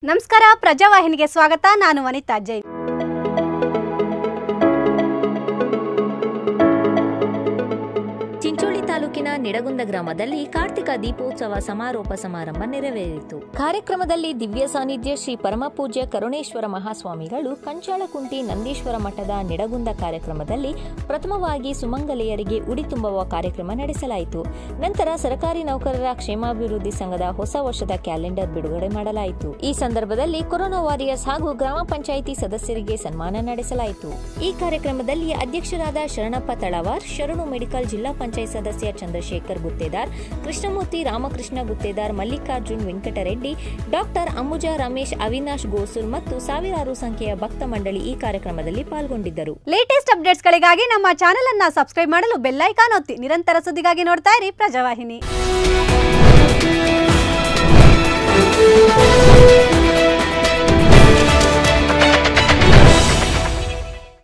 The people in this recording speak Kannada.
ನಮಸ್ಕಾರ ಪ್ರಜಾವಾಹಿನಿಗೆ ಸ್ವಾಗತ ನಾನು ವನಿತಾ ಜೈನ್ ಚಿಂಚೋಳಿ ತಾಲೂಕಿನ ನಿಡಗುಂದ ಗ್ರಾಮದಲ್ಲಿ ಕಾರ್ತಿಕ ದೀಪೋತ್ಸವ ಸಮಾರೋಪ ಸಮಾರಂಭ ನೆರವೇರಿತು ಕಾರ್ಯಕ್ರಮದಲ್ಲಿ ದಿವ್ಯ ಸಾನ್ನಿಧ್ಯ ಶ್ರೀ ಪರಮಪೂಜ್ಯ ಕರುಣೇಶ್ವರ ಮಹಾಸ್ವಾಮಿಗಳು ಕಂಚಾಳಕುಂಟಿ ನಂದೀಶ್ವರ ಮಠದ ನಿಡಗುಂದ ಕಾರ್ಯಕ್ರಮದಲ್ಲಿ ಪ್ರಥಮವಾಗಿ ಸುಮಂಗಲೆಯರಿಗೆ ಉಡಿ ತುಂಬುವ ಕಾರ್ಯಕ್ರಮ ನಡೆಸಲಾಯಿತು ನಂತರ ಸರ್ಕಾರಿ ನೌಕರರ ಕ್ಷೇಮಾಭಿವೃದ್ಧಿ ಸಂಘದ ಹೊಸ ವರ್ಷದ ಕ್ಯಾಲೆಂಡರ್ ಬಿಡುಗಡೆ ಮಾಡಲಾಯಿತು ಈ ಸಂದರ್ಭದಲ್ಲಿ ಕೊರೋನಾ ವಾರಿಯರ್ಸ್ ಹಾಗೂ ಗ್ರಾಮ ಪಂಚಾಯಿತಿ ಸದಸ್ಯರಿಗೆ ಸನ್ಮಾನ ನಡೆಸಲಾಯಿತು ಈ ಕಾರ್ಯಕ್ರಮದಲ್ಲಿ ಅಧ್ಯಕ್ಷರಾದ ಶರಣಪ್ಪ ತಳವಾರ್ ಶರಣು ಮೆಡಿಕಲ್ ಜಿಲ್ಲಾ ಪಂಚಾಯತ್ ಸದಸ್ಯ ಚಂದ್ರಶೇಖರ್ ಗುತ್ತೇದಾರ್ ಕೃಷ್ಣಮೂರ್ತಿ ರಾಮಕೃಷ್ಣ ಗುತ್ತೇದಾರ್ ಮಲ್ಲಿಕಾರ್ಜುನ್ ವೆಂಕಟರೆಡ್ಡಿ ಡಾಕ್ಟರ್ ಅಂಬುಜಾ ರಮೇಶ್ ಅವಿನಾಶ್ ಗೋಸುಲ್ ಮತ್ತು ಸಾವಿರಾರು ಸಂಖ್ಯೆಯ ಭಕ್ತ ಮಂಡಳಿ ಈ ಕಾರ್ಯಕ್ರಮದಲ್ಲಿ ಪಾಲ್ಗೊಂಡಿದ್ದರು ಲೇಟೆಸ್ಟ್ ಅಪ್ಡೇಟ್ಸ್ಗಳಿಗಾಗಿ ನಮ್ಮ ಚಾನೆಲ್ ಅನ್ನ ಸಬ್ಸ್ಕ್ರೈಬ್ ಮಾಡಲು ಬೆಲ್ ಐಕಾನ್ ಒತ್ತಿ ನಿರಂತರ ಸುದ್ದಿಗಾಗಿ ನೋಡ್ತಾ ಇರಿ ಪ್ರಜಾವಾಹಿನಿ